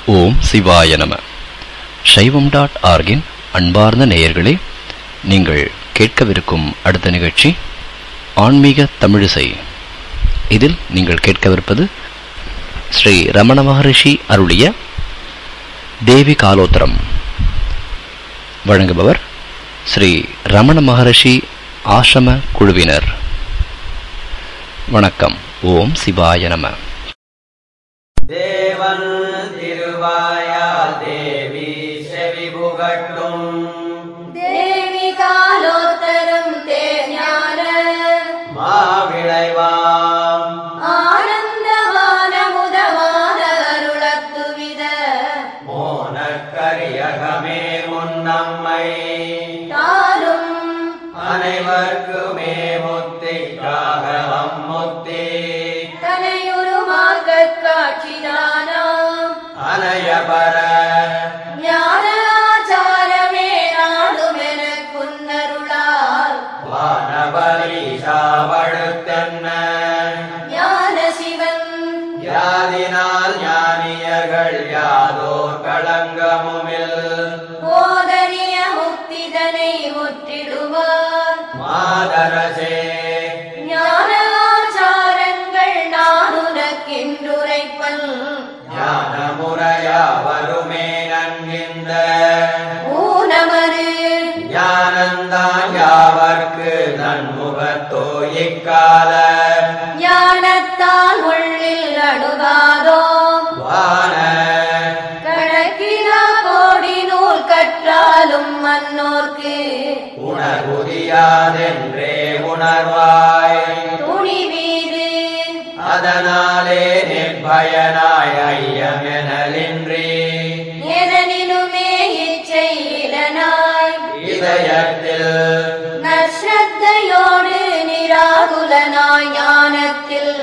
ஓம் சிவாய நம சைவம் டாட் ஆர்கின் அன்பார்ந்த நேயர்களே நீங்கள் கேட்கவிருக்கும் அடுத்த நிகழ்ச்சி ஆன்மீக தமிழிசை இதில் நீங்கள் கேட்கவிருப்பது ஸ்ரீ ரமண மகரிஷி அருளிய தேவி காலோத்தரம் வழங்குபவர் ஸ்ரீ ரமண மகரிஷி ஆசிரம குழுவினர் வணக்கம் ஓம் சிவாய நம தேவன் திருவாயால் தேவி செவி புகட்டும் தேவி காலோத்தரம் தேஞான மாவிளைவாம் ஆனந்தமான முதமான அருளத்துவித மோனக்கரியகமே முன்னம்மை தாரும் அனைவர்க்குமே முத்திக்காக அம்முத்தி தனையுருமாகக் காட்சிதானாம் அனையபர ஞான ஆச்சாரமே நாடுமெனக் குன்னருளால் வானபலீசாவழுத்தென்ன ஞான சிவன் யாதினால் ஞானியர்கள் யாதோர் களங்கமுமில் போதனிய முக்திதனை முற்றிடுவார் மாதரசே ஞான ஆச்சாரங்கள் நான் உனக்கென்றுரைப்பன் ஞானமுறையா வருமே நன்கின்ற ஊனமரு ஞானந்தான் யாவர்க்கு நன்முகத்தோ இக்கால ஞானத்தால் உள்ளில் அணுகாதோ வான கணக்கிலா கோடி நூல் கற்றாலும் மன்னோர்க்கு உணர்வுதியாதென்றே உணர்வாய் துணிவீது அதனாலே நிர்பயனாய் ஐயமெனலின்றி எதனிலுமே இச்சை இலனாய் இதயத்தில் நஸ்ரத்தையோடு நிராகுலனாய் ஞானத்தில்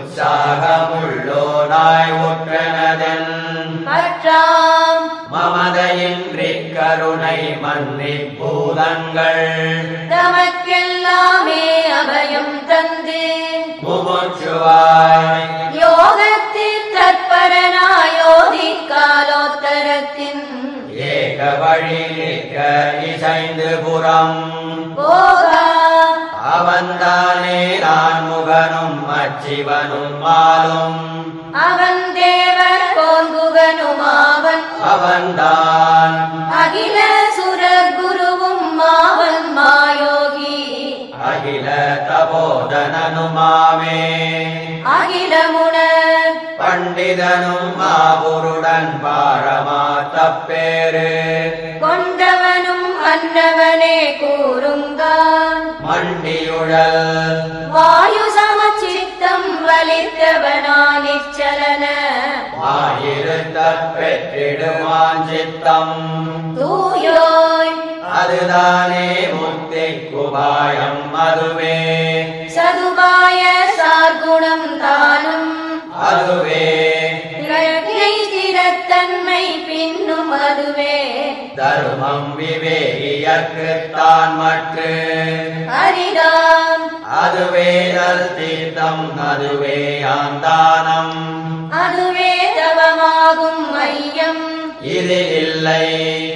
உற்சாகமுள்ளோனாய் உற்றனதன் பற்றாம் மமதையின்றி கருணை மன்னிப்பூதங்கள் தமக்கெல்லாமே அபயம் தந்து முமுட்சுவாய் யோகத்தில் தற்பரனாயோதி காலோத்தரத்தின் ஏக வழி நிற்க இசைந்து புறம் போகா அவன்தானே நான் முகனும் அச்சிவனும் மாலும் அவன் தேவர் போங்குகனுமாவன் அவன்தான் அகில சுரர் குருவும் மாவன் மாயோகி அகில தபோதனனுமாமே அகிலமுனர் பண்டிதனும் மாவுருடன் பாரமா தப்பேரு கொண்டவனும் அன்னவனே கூறுங்கான் மண்டியுழல் வாயு சமச்சித்தம் வலித்தவனா நிச்சலன ஆயிருத்த பெற்றிடுமான் சித்தம் தூயோய் அதுதானே முக்தி குபாயம் அதுவே சதுபாய சார்குணம் தானும் அதுவே பிரக்ஞை ஸ்திரத்தன்மை பின்னும் அதுவே தர்மம் விவேகியற்குத்தான் மற்று அரிதாம் அதுவே நல் தீர்த்தம் அதுவே ஆந்தானம் அதுவே தவமாகும் மையம் இது இல்லை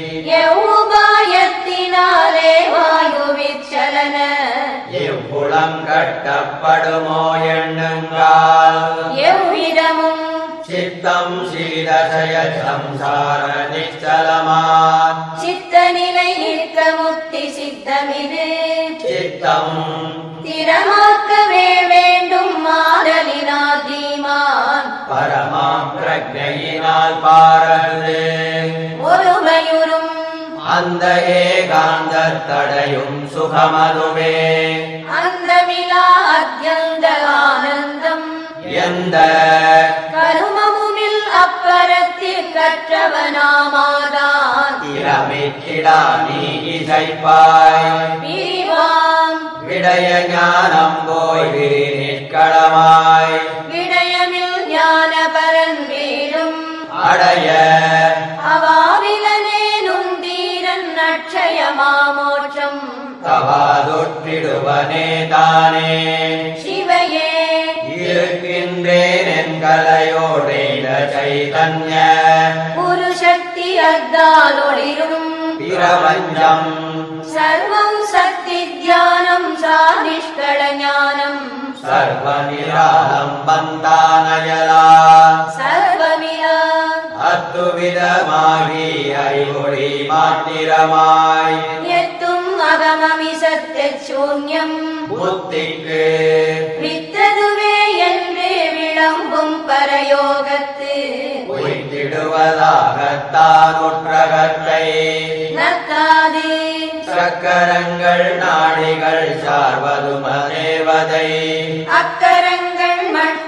எவ்வுபாயத்தினாலே வாயுவிச்சலன இவ்வுளம் கட்டப்படுமோ எண்ணுங்கால் எவ்விடமும் சித்தம் சீதசய சம்சார நிச்சலமான் சித்த நிலை நிற்க முக்தி சித்தமிது சித்தம் திறமாக்கவே வேண்டும் மாடலினா தீமான் பரமாம் பிரஜையினால் பாரது ஒருமையுறும் அந்த ஏகாந்த தடையும் சுகமதுவே அந்த விழா அத்தியந்த ஆனந்தம் எந்த கருமமுமில் அப்பறத்தில் கற்றவனாமாதான் திறமிக்கிடா நீ இசைப்பாய் பிரிவாம் விடய ஞானம் போய் விரி நிற்களமாய் விடயமில் ஞான பரன் வீடும் அடைய அவாவிலனே நுந்தீரன் அட்சயமாமோட்சம் தவாதொற்றிடுவனே தானே சிவையே இருக்கின்றேன் என் கலையோடேத சைதன்ய அத்தால் ஒளிரும் பிரபஞ்சம் சர்வம் சக்தி தியானம் சாதிஷ்கள ஞானம் சர்வநிராலம்பம் தானயலா சர்வமிலா அத்துவிதமாகி அறிவொளி மாத்திரமாய் எத்தும் அகமமி சத்திய சூன்யம் புத்திக்கு வித்ததுவே என்று விளம்பும் பரயோகத்து உய்த்திடுவதாகத்தான் உற்றகத்தை நத்தாது சக்கரங்கள் நாடிகள் சார்வதும தேவதை அக்கரங்கள்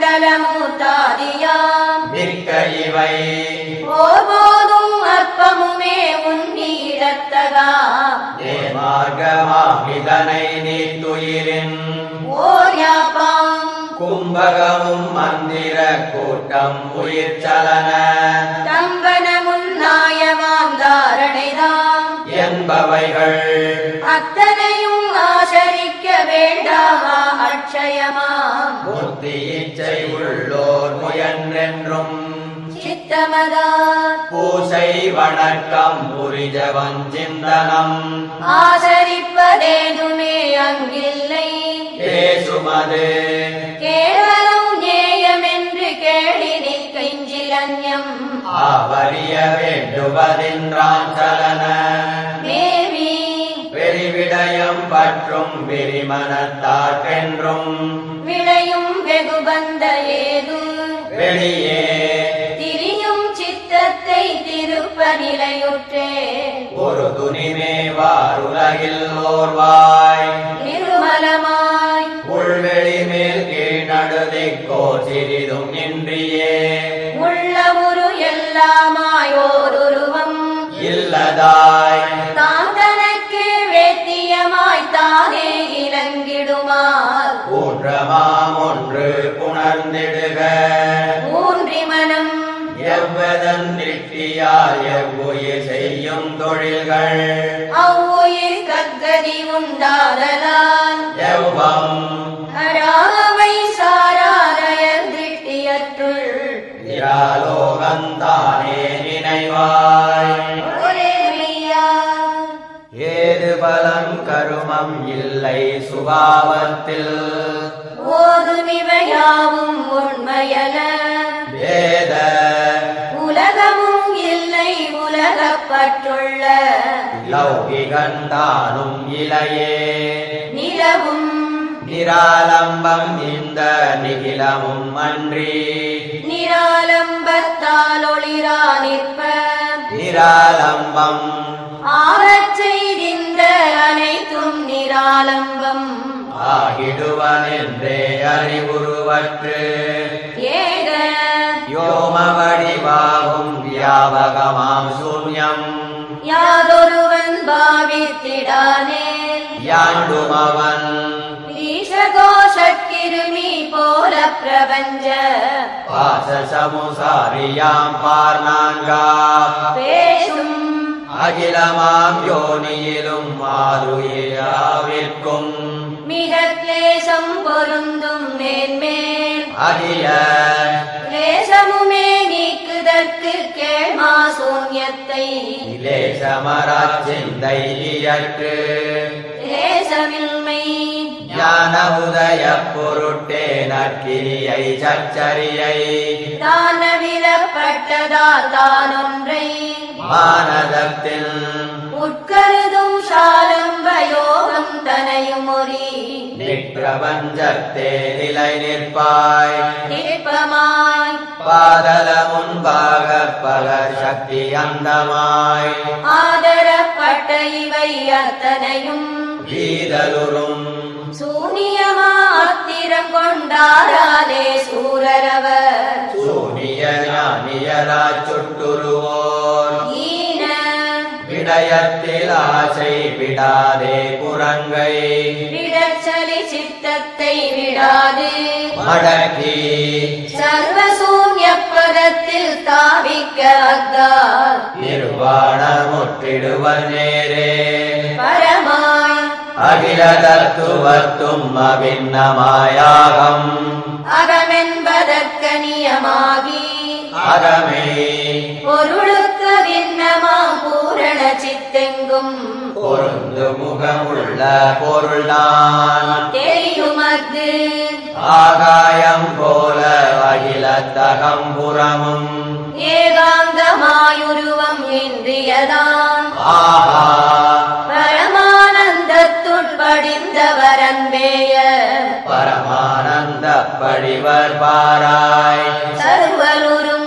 மண்டலமூத்தாதியாம் மிக்க இவை போதும் அற்பமுமே உன்னிடத்தகா மார்க்கமாம் இதனை நீத்துயிரின் ஓர் யாப்பாம் கும்பகமும் மந்திர கூட்டம் உயிர் சலன தம்பன முன்னாயமாம் தாரணைதாம் என்பவைகள் அத்தனையும் ஆசரிக்க வேண்டாமா அட்சயமாம் புத்தி இச்சை உள்ளோர் முயன்றென்றும் சித்தமதார் பூசை வணக்கம் புரிஜவன் சிந்தனம் ஆசரிப்பதேதுமே அங்கில்லை பேசுமது கேவலம் நேயமென்று கேளினில் கைஞ்சிலன்யம் ஆவரிய வேண்டுவதென்றான் சலன மேவி வெறிவிடயம் பற்றும் விரிமனத்தார்க்கென்றும் விளையும் வெகுபந்த ஏது வெளியே திரியும் சித்தத்தை திருப்ப நிலையுற்றே ஒரு துணிமே வாருலகில் ஓர்வாய் நிர்மலமாய் உள்வெளி மேல் கீழ்நடுதிக்கோ சிறிதும் இன்றியே உள்ள ஒரு எல்லாமாயோருருவம் இல்லதாய் தான் தனக்கு வேத்தியமாய் தானே இலங்கிடுமார் ஊன்றமாம் ஒன்று புணர்ந்திடுக ஊன்றி மனம் எவ்வதன் திருஷ்டியால் எவ்வுயிர் செய்யும் தொழில்கள் அவ்வுயிர் கக்கதி உண்டாதலால் எவ்வம் அராவை சாராதய திருஷ்டியற்றுள் நிராலோகந்தானே நினைவாய் ஒரே மெய்யா ஏது பலம் கருமம் இல்லை சுபாவத்தில் ஓதுமிவையாவும் உண்மையல வேத உலகமும் இல்லை உலகப்பட்டுள்ள லௌகிகந்தானும் இலையே நிலவும் நிராலம்பம் இந்த நிகிலமும் அன்றி நிராலம்பத்தால் ஒளிரா நிற்ப நிராலம்பம் ஆறச் செய்திந்த அனைத்தும் நிராலம்பம் ஆகிடுவன் என்றே அறிவுருவற்று ஏக யோம வடிவாகும் வியாபகமாம் சூன்யம் யாதொருவன் பாவித்திடானேல் யாண்டுமவன் ஈசகோஷக்கிருமி போல பிரபஞ்ச பாச சமுசாரியாம் பார்நான்கா பேசும் அகிலமாம் யோனியிலும் மாதுயிராவிற்கும் மிக கிளேசம் பொருந்தும் மேன்மேல் அகில கிளேசமுமே நீக்குதற்கு கேள்மா சூன்யத்தை இலேசமரச் சிந்தை இயற்று கிளேசமின்மை ஞான உதய பொருட்டே நற்கிரியை சச்சரியை தானவிலப்பட்டதா தானொன்றை மானதத்தில் உட்கருதும் சாலம்ப யோகம் தனையும் ஒரி நிற்பிரபஞ்சத்தே நிலை நிற்பாய் நிற்பமாய் பாதல முன்பாக பகர் சக்தி அந்தமாய் ஆதரப்பட்ட இவை அத்தனையும் வீதலுறும் சூனியமாத்திரம் கொண்டாராலே சூரரவர் சூனிய ஞானியரா சுட்டுருவோர் ஈன விடயத்தில் ஆசை விடாதே புறங்கை விடச்சலி சித்தத்தை விடாது மடக்கி சர்வசூன்ய பதத்தில் தாவிக்க அத்தால் நிர்வாண முற்றிடுவர் நேரே பரமாய் அகில தத்துவத்தும் அபின்னமாயாகம் அகமென்பதற்கனியமாகி அகமே பொருளுக்கு பின்னமாய் சித்தெங்கும் பொருந்து முகமுள்ள பொருள்தான் தெரியுமது ஆகாயம் போல அகிலத்தகம்புறமும் ஏகாந்தமாயுருவம் இன்றியதான் ஆஹா பரமானந்தத்துள் படிந்தவரன்பேய பரமானந்த படிவர் பாராய் சர்வருரும்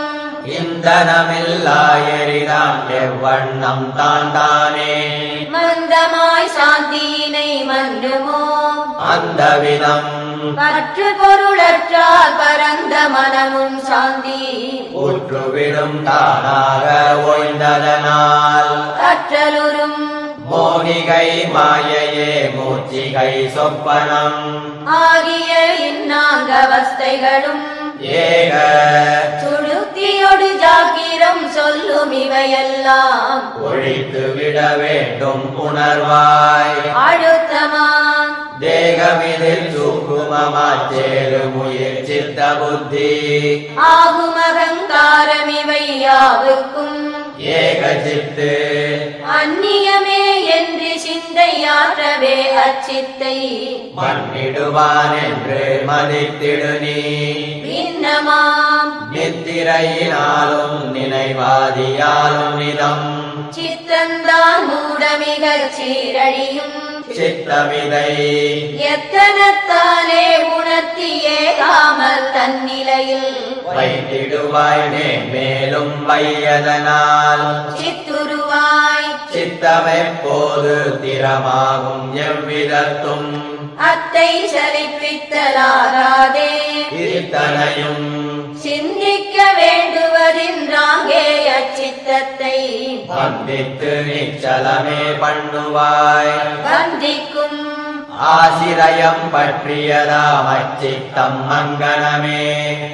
இந்தனமில்லாயரிதான் எவ்வண்ணம் தான் தானே மந்தமாய் சாந்தியினை மன்றுமோ அந்த விதம் பற்று பொருளற்றால் பரந்த மனமும் சாந்தி உற்றுவிடும் தானாக ஓய்ந்ததனால் கற்றலுறும் மோகிகை மாயையே மூச்சிகை சொப்பனம் ஆகிய இன்னாங்க அவஸ்தைகளும் ஏக சுழுத்தியொடு ஜாக்கிரம் சொல்லும் இவையெல்லாம் ஒழித்து விட வேண்டும் உணர்வாய் அழுத்தமாம் தேகமிதில் சுக்குமமாச்சேருமுயிர் சித்த புத்தி ஆகும் அகங்காரம் இவை யாவுக்கும் ஏக சித்து அந்நியமே என்று சிந்தையாற்றவே அச்சித்தை மண்ணிடுவான் என்று மதித்திடு நீ பின்னமாம் நித்திரையினாலும் நினைவாதியாலும் நிதம் சித்தந்தான் மூடமிக சீரழியும் சித்தமிதை எத்தனத்தாலே உணர்த்தியே காமல் தன்னிலையில் வைத்திடுவாய் மேலும் வையதனால் சித்துருவாய் சித்தமெப்போது திறமாகும் எவ்விதத்தும் அத்தை சலிப்பித்தலாகாதே இத்தனையும் சிந்திக்க வேண்டுவதின்றாங்கே அச்சித்தத்தை வந்தித்து நிச்சலமே பண்ணுவாய் வந்திக்கும் ஆசிரயம் பற்றியதாம் அச்சித்தம் மங்கனமே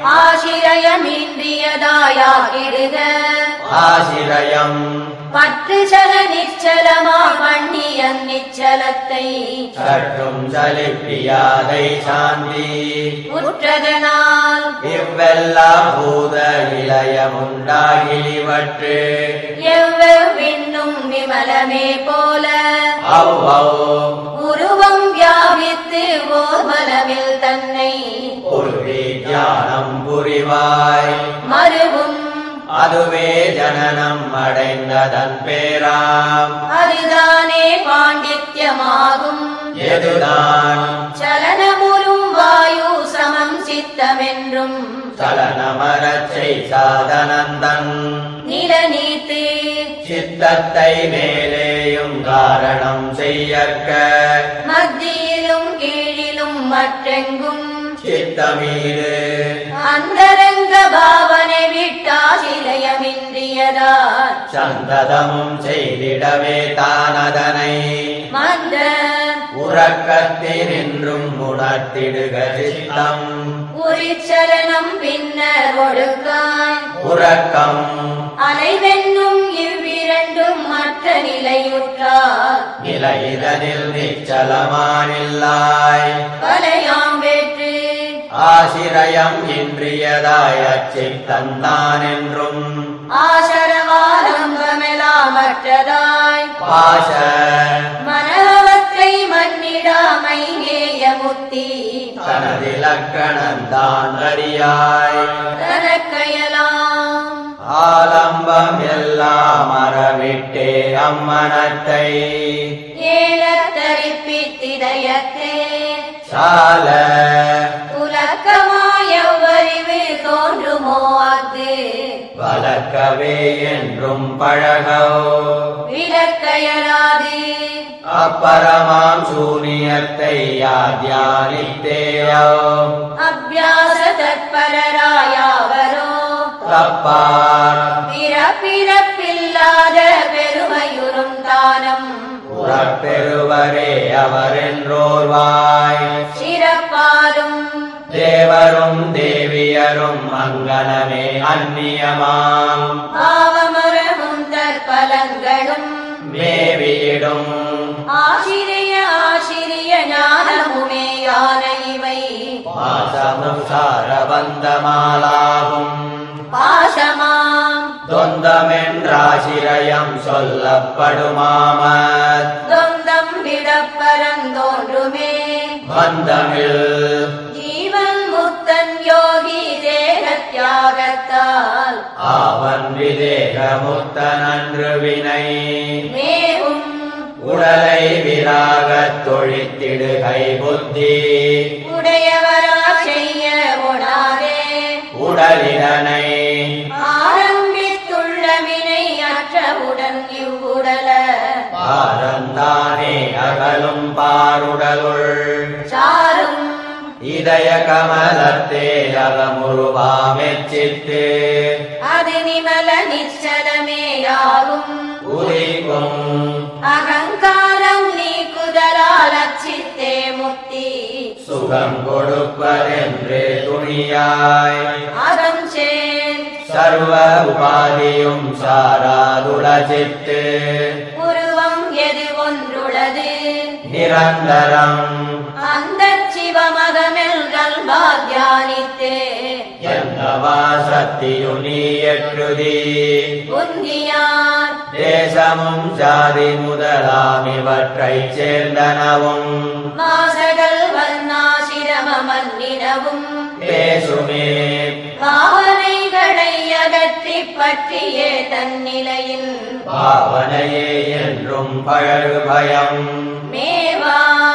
ஆசிரயமின்றியதாயாகிடுக ஆசிரயம் பற்று சல நிச்சலமா பண்ணிய நிச்சலத்தை சற்றும் சலிப்பியாதை சாந்தி உற்றதனால் இவ்வெல்லாம் பூத இளையமுண்டாகிலிவற்று எவ்வெவ்விண்ணும் விமலமே போல அவ்வளோ உருவம் வியாபித்து ஓர் மலமில் தன்னை ஒரு தியானம் புரிவாய் மறுவும் அதுவே ஜனனம் அடைந்ததன் பேராம் அதுதானே பாண்டித்யமாகும் எதுதான் சலனமுறும் வாயு சமம் சித்தமென்றும் சலனமரச் செய் சாதனந்தன் நிலநீத்து சித்தத்தை மேலேயும் காரணம் செய்யற்க மத்தியிலும் கீழிலும் மற்றெங்கும் சித்தமீது அந்தரங்க பாவனை விட்டாசிலயமின்றியதால் சந்ததமும் செய்திடவே தானதனை மந்த உறக்கத்தினின்றும் உணர்த்திடுக சித்தம் உரிச்சலனம் பின்னர் ஒடுக்காய் உறக்கம் அலைவென்னும் இவ்விரண்டும் மற்ற நிலையுற்றார் நிலையிதனில் நிச்சலமானில்லாய் வலையாம் வெற்று ஆசிரயம் இன்றியதாய் அச்சித்தந்தான் என்றும் ஆசரவாரம்பமெலாம் மற்றதாய் பாச மனவற்றை மன்னிடாமை நேயமுத்தி தனதிலக்கணந்தான் அறியாய் தனக்கையலாம் ஆலம்பம் எல்லாம் அறவிட்டே அம்மனத்தை ஏலத்தரிப்பித்திதயத்தே சால உலக்கமாயவ்வறிவு தோன்றுமோ அது வளர்க்கவே என்றும் பழகோ விளக்கையலாது அப்பரமாம் சூனியத்தை யாத்யானித்தேயோ அபியாச தற்பரராயாவரோ தப்பார் பிறப்பிறப்பில்லாத பெருமையுறும் தானம் உறப்பெறுவரே அவரென்றோர்வாய் சிறப்பாலும் தேவரும் தேவியரும் அங்கனமே அந்நியமாம் பாவமரமும் தற்பலங்களும் மேவியிடும் ஆசிரிய ஆசிரிய ஞானமுமே யான இவை பாசமுசார பந்தமாலாகும் பாசமாம் தொந்தமென்ற என்றாசிரயம் சொல்லப்படுமாமத் தொந்தம் விடப்பரந்தோன்றுமே பந்தமிழ் ஜீவன் முத்தன் யோகி தேக தியாகத்தால் ஆவன் விதேகமுத்தனன்று வினை மேவும் உடலை விராகத் தொழித்திடுகை புத்தி உடையவரா செய்ய ஒடாதே உடலிடனை ஆரம்பித்துள்ள வினை அற்றவுடன் இவ்வுடல பாரந்தானே அகலும் பாருடலுள் சாரும் இதய கமலத்தே அகமுருவாமெச்சித்து அது நிமல நிச்சலமேயாகும் உதிக்கும் அகங்காரம் நீக்குதலால் அச்சித்தே முக்தி சுகம் கொடுப்பதென்று துணியாய் அகம் சேர் சர்வ உபாதியும் சாராதுளச்சித்து உருவம் எது ஒன்றுளது நிரந்தரம் அந்த சிவமகமெல்கள் பாக்யானித்தே என்னவா சக்தியு நீ எட்டுதி உந்தியார் தேசமும் ஜாதி முதலாம் இவற்றைச் சேர்ந்தனவும் மாசகல் வர்ணாசிரம மன்னினவும் பேசுமே பாவனைகளை அகற்றி பற்றியே தன்னிலையில் பாவனையே என்றும் பழகு பயம் மேவா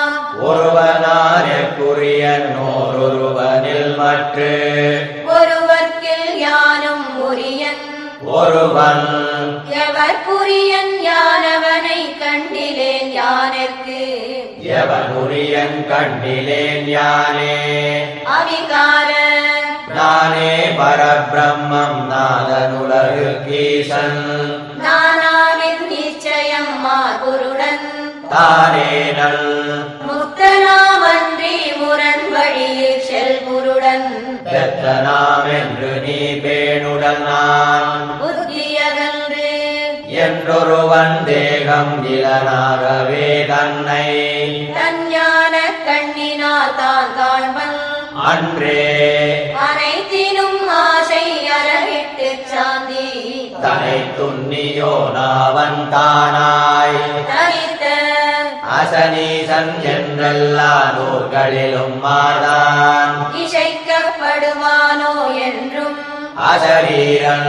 ஒருவனானக்குரியன் ஓரொருவனில் மற்று ஒருவர்க்கில் யானும் உரியன் ஒருவன் எவர் புரியன் யானவனை கண்டிலேன் யானற்கு எவன் உரியன் கண்டிலேன் யானே அவிகார நானே பரபிரம்மம் நாதனுலகு கீசன் நானாவின் நிச்சயம் மாகுருடன் தானே நல் முக்தனாமன்றி முரண் வழியில் செல்குருடன் பெத்தனாம் என்று நீ பேணுடன் நான் புத்தியகன்று என்றொருவன் தேகம் இளனாகவே தன்னை தஞ்ஞான கண்ணினால் தான் காண்பன் அன்றே அனைத்திலும் ஆசை அறவிட்டு சாந்தி தனை துன்னியோ நாவன் தானாய் தரித்த அசனீசன் என்றெல்லா நூல்களிலும் மாதான் இசைக்கப்படுவானோ என்றும் அசரீரன்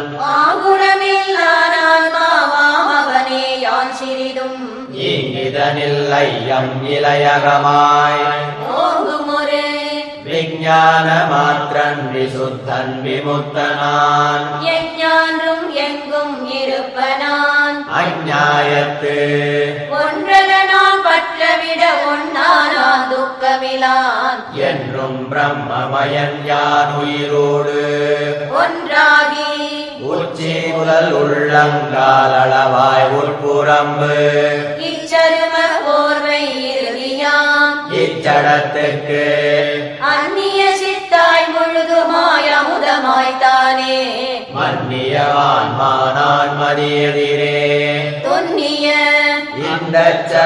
ஆகுணமில்லானால் மாவாம் அவனே யான் சிறிதும் இங்கிதனில் ஐயம் இளையகமாய் ஓங்குமொரு விஞ்ஞான மாத்திரன் விசுத்தன் விமுக்தனான் எஞ்ஞான்றும் எங்கும் இருப்பனான் அஞ்ஞாயத்து ஒன்றதனால் பற்றவிட ஒன்னானான் துக்கமிலான் என்றும் பிரம்மமயன் யான் உயிரோடு ஒன்றாகி உச்சி முதல் உள்ளங்கால் அளவாய் உட்புறம்பு இச்சரும போர்வை இறுதியாம் இச்சடத்துக்கு அந்நிய சித்தாய் முழுதுமாய் அமுதமாய் தானே மன்னியவான் மானான் மதியதிரே துன்னிய இந்த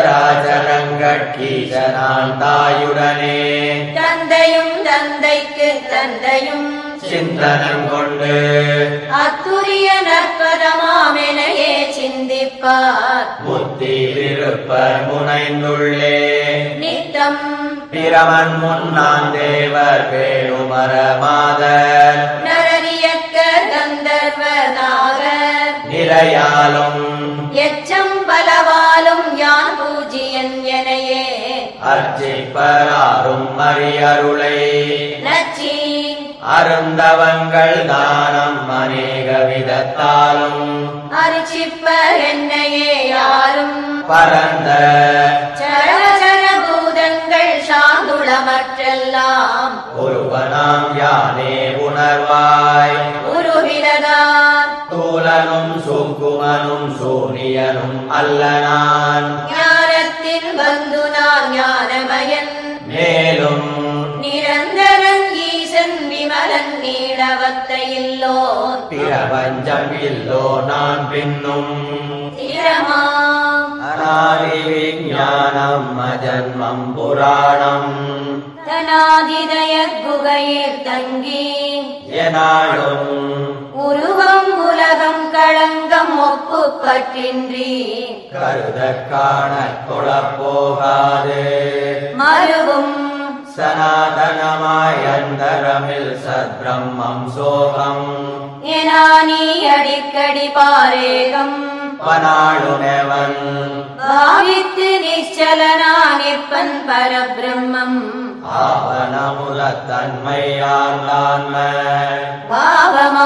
சராச்சரங்கட்கீசனான் தாயுடனே தந்தையும் தந்தைக்கு தந்தையும் சிந்தனம் கொண்டு அத்துரிய நற்பதமாமெனையே சிந்திப்பார் முத்தி விருப்பர் முனைந்துள்ளே நித்தம் பிரமன் முன்னான் தேவர் பேணுமர மாதர் நரரியக்க கந்தர்வ நாகர் நிலையாலும் எச்சம் பலவாலும் யான் பூஜியன் எனையே அர்ச்சிப்பராரும் அரியருளை நச்சி அருந்தவங்கள் தானம் அநேக விதத்தாலும் அரிச்சிப்பர் என்னையே யாரும் பரந்த சரசர பூதங்கள் சாந்துளமற்றெல்லாம் ஒருவனாம் யானே உணர்வாய் உருவிலதான் தூலனும் சுக்குமனும் சூனியனும் அல்ல நான் ஞானத்தின் வந்து நான் ஞானமயன் மேலும் நிரந்தரன் ஈசன் விமலன் நீளவத்தையில்லோன் பிரபஞ்சம் இல்லோ நான் பின்னும் திரமாம் அநாதி விஞ்ஞானம் அஜன்மம் புராணம் தனாதிதய குகையில் தங்கி எனாலும் உருவம் உலகம் களங்கம் ஒப்பு பற்றின்றி கருத காண தொழப்போகாது மருவும் சனாதனமாய் அந்தரமில் சத்பிரம்மம் சோகம் எனா நீ அடிக்கடி பாரேகம் பனாளுனவன் பாவித்து நிச்சலனா நிற்பன் பரபிரம்மம் ஆவணமுல தன்மையான்மை பாவமா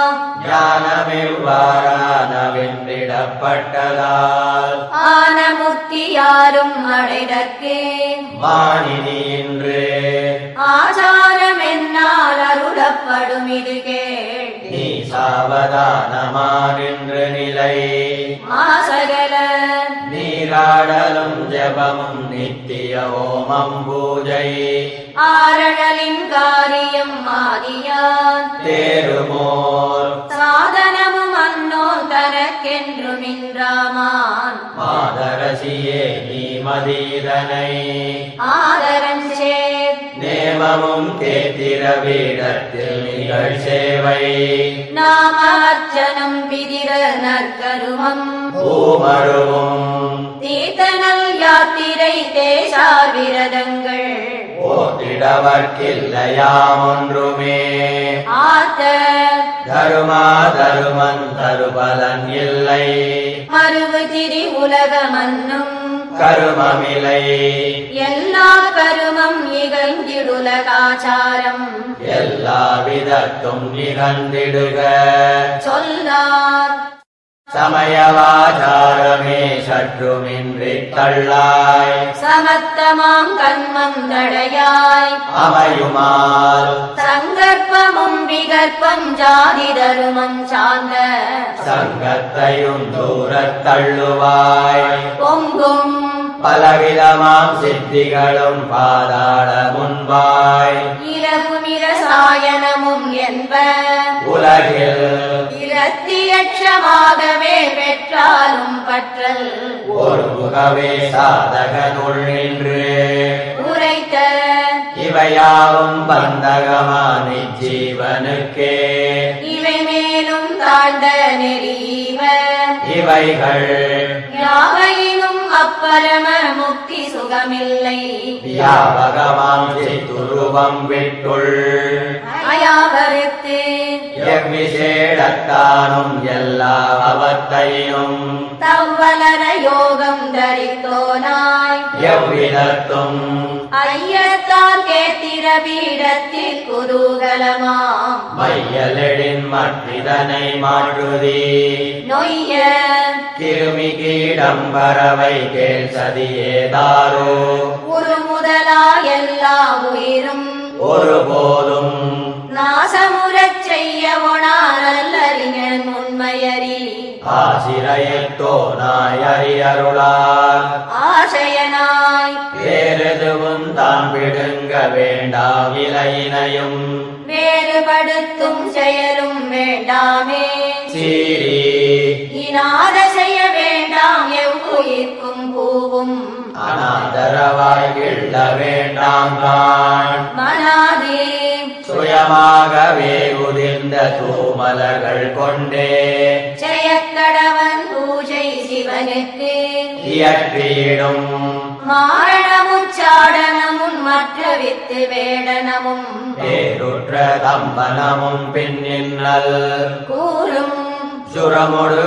ஞானமிவ்வாறானவென்றிடப்பட்டதால் ஆன முக்தி யாரும் அடைதற்கே மானினி இன்று ஆச்சாரம் என்னால் அருளப்படும் இது கேள் நீ சாவதானமானின்று நிலை மாசகல நீராடலும் ஜபமும் நித்திய ஓமம் பூஜை ஆரணலின் காரியம் ஆதியான் தேருமோர் சாதனமும் அன்னோன் தனக்கென்று நின்றாமான் மாதரசியே நீ மதீதனை ஆதரன் சேர் நேமமும் கேத்திர வீடத்தில் நிகழ் சேவை நாம அர்ச்சனம் பிதிர நற்கருமம் பூமருவும் தீர்த்தனல் யாத்திரை தேசார் விரதங்கள் ஓட்டிடவர்க்கில்லையாமொன்றுமே ஆத்த தருமா தருமன் தருபலன் இல்லை மருவு திரி உலகமன்னும் கருமமிலை எல்லா கருமம் இகழ்ந்திடுலகாச்சாரம் எல்லா விதத்தும் நிகழ்ந்திடுக சொல்லார் சமயவாச்சாரமே சற்றுமின்றி தள்ளாய் சமத்தமாம் கண்மம் தடையாய் அமையுமால் சங்கற்பமும் விகற்பம் ஜாதி தருமம் சார்ந்த சங்கத்தையும் தூரத் தள்ளுவாய் பொங்கும் பலவிதமாம் சித்திகளும் பாதாள முன்பாய் இரவுமிர சாயனமும் என்ப உலகில் இரத்தியட்சமாகவே பெற்றாலும் பற்றல் ஒரு முகவே சாதகனுள் நின்று உரைத்த இவையாவும் பந்தகமான ஜீவனுக்கே இவை மேலும் தாழ்ந்த நெறிவ இவைகள் யாவையினும் அப்பரம முக்தி சுகமில்லை வியாபகமாம் சித்துருவம் விட்டுள் அயாவருத்து எவ்விசேடத்தானும் எல்லா அவத்தையும் தவ்வலர யோகம் தரித்தோனாய் எவ்விதத்தும் ஐயத்தான் கேத்திர பீடத்தில் குதூகலமாம் மையலெடின் மற்றிதனை மாற்றுதி நொய்ய கிருமி கீடம் பறவை கேள் சதியேதாரோ உரு முதலா எல்லா உயிரும் ஒருபோதும் நாசமுறச் செய்ய ஒணாரல்லறிஞன் உண்மையறி ஆசிரையத்தோ நாய் அறியருளார் ஆசையனாய் வேறெதுவும் தான் விடுங்க வேண்டாம் இலையினையும் வேறுபடுத்தும் செயலும் வேண்டாமே சீரி இனாத செய்ய வேண்டாம் எவ்வுயிர்க்கும் பூவும் அனாதரவாய் கிள்ள வேண்டாம் தான் மனாதே சுயமாகவே உதிர்ந்த தூமலர்கள் கொண்டே ஜெயக்கடவன் பூஜை சிவனுக்கு இயற்றியிடும் மாரணமுச்சாடனமும் மற்ற வித்து வேடனமும் வேறுற்ற தம்பனமும் பின்னின்னல் கூறும் சுரமொடு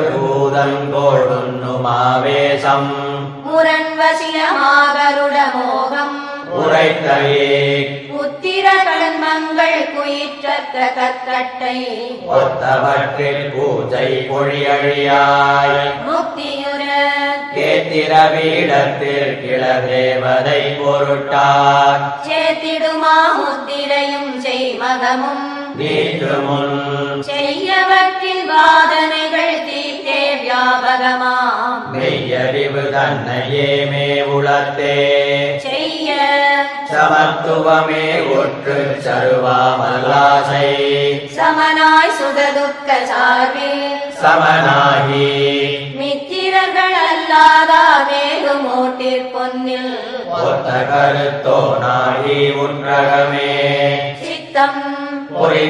பூதங்கோடுன்னுமாவேசம் முரண்வசியமாகருட மோகம் உரைத்தவே உத்திர கண்மங்கள் குயிற்றற்ற கற்கட்டை ஒத்தவற்றில் பூஜை பொழியழியாய் முக்தியுற கேத்திர வீடத்தில் கிளதேவதை பொருட்டார் சேத்திடுமா முத்திரையும் செய்மகமும் நீற்று முன் செய்யவற்றில் வாதனைகள் தீர்த்தே வியாபகமாம் மெய்யறிவு தன்னையே மே உளத்தே செய்ய சமத்துவமே ஒற்று சருவாமலாசை சமனாய் சுகதுக்க சார்பில் சமனாகி மித்திரர்கள் அல்லாதா மேலும் ஓட்டிற் பொன்னில் ஒத்த கருத்தோ நாகி உன்ற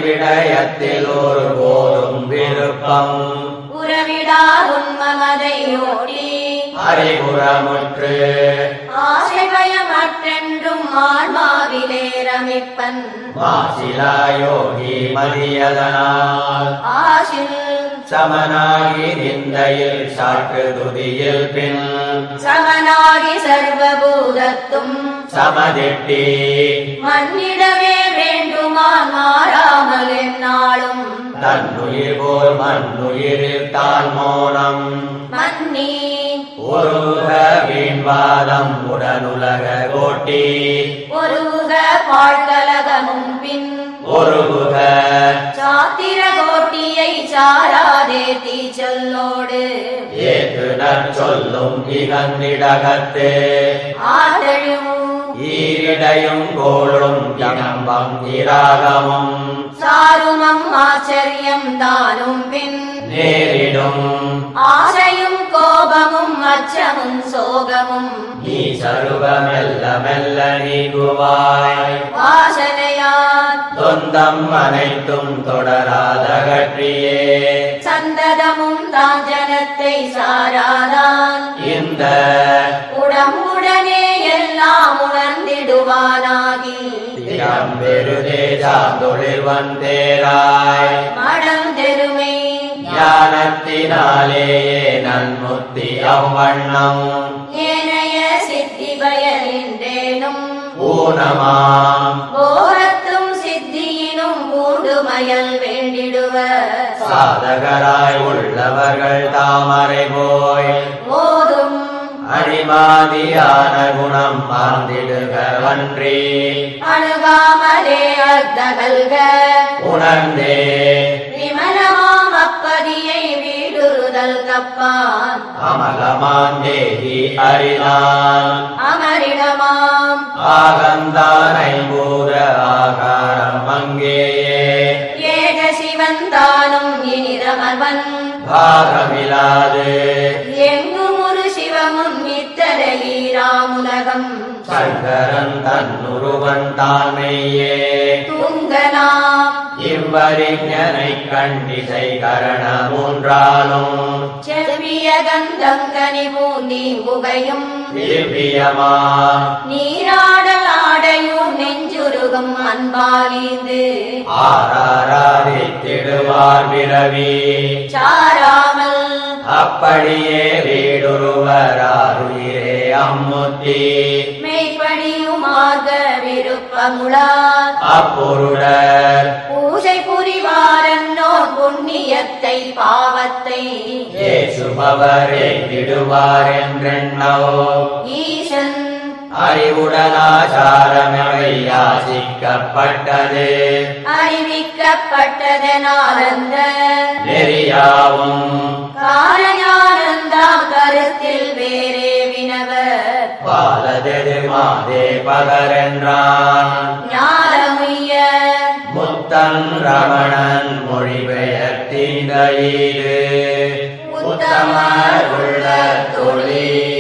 விடயத்தில் ஒரு போதும் விருப்பம் உறவிடா உண்மமதை ஓடி அறிகுறமுற்று ஆசை பயமற்றென்றும் ஆன்மாவிலே ரமிப்பன் மாசிலா யோகி மதியதனால் ஆசில் சமனாகி நிந்தையில் சாற்று துதியில் பின் சமனாகி சர்வபூதத்தும் சமதிட்டி மண்ணிடமே வேண்டுமான் மாறாமல் என்னாலும் தன்னுயிர் போல் மண்ணுயிரில் தான் மோனம் மன்னி ஒருக வீண்வாதம் உடனுலக கோட்டி ஒருக பாழ்கலகமும் பின் ஒருகுக சாத்திர கோட்டியை சாராதே தீச்சொல்லோடு ஏற்று நற்சொல்லும் இகந்திடகத்து ஆதழும் ஈரிடையும் கோளும் ஜனம்பம் இராகமும் சாருமம் ஆச்சரியம் தானும் பின் நேரிடும் ஆசையும் கோபமும் அச்சமும் சோகமும் நீ சருவ மெல்ல மெல்ல நீங்குவாய் வாசனையார் சொந்தம் அனைத்தும் தொடராதகற்றியே சந்ததமும் தான் ஜனத்தை சாராதான் இந்த உடம்புடனே எல்லாம் உணர்ந்திடுவானாகி திறம் பெருதே சாந்தொழில் வந்தேராய் மடம் தெருமை ஞானத்தினாலேயே நன்முத்தி அவ்வண்ணம் ஏனைய சித்தி பயனின்றேனும் ஊனமாம் போகத்தும் சித்தியினும் பூண்டுமயல் வேண்டிடுவர் சாதகராய் உள்ளவர்கள் தாமரை போய் போதும் அணிமாதியான குணம் மாந்திடுகவன்றி அணுகாமலே அர்த்தகல்க உணர்ந்தே விமலமாம் அப்பதியை வீடுறுதல் கப்பான் அமலமான் தேகி அறிதான் அமரிடமாம் ஆகந்தானை பூர ஆகாரம் அங்கேயே ஏக சிவந்தானும் இனிதமர்வன் பாகமிலாது எங்கும் ஒரு சிவமும் இத்தரையீராமுலகம் சங்கரன் தன்னுருவன் தான்மையே தூங்கலாம் இவ்வறிஞனை கண்டிசை கரண மூன்றாலும் செவ்விய கந்தம் கனிபூந்தி புகையும் திவ்யமா நீராடல் ஆடையும் நெஞ்சுருகும் அன்பாலிந்து ஆராராதித்திடுவார் பிறவி சாராமல் அப்படியே வீடுருவராருயிரே அம்முத்தி மெய்ப்படியுமாக விருப்பமுளார் அப்பொருடர் பூஜை புரிவாரன்னோர் புண்ணியத்தை பாவத்தை ஏசுபவரே விடுவார் என்றெண்ணவோ ஈசன் அறிவுடனாச்சாரமவை யாசிக்கப்பட்டது அறிவிக்கப்பட்டதனால் அந்த நெறியாவும் காரஞானந்தாம் கருத்தில் வேறே வினவர் பாலதெது மாதே பகரென்றான் ஞானமுய்ய முத்தன் ரமணன் மொழிபெயர்த்திந்த ஈடு உத்தமர் உள்ள தொழில்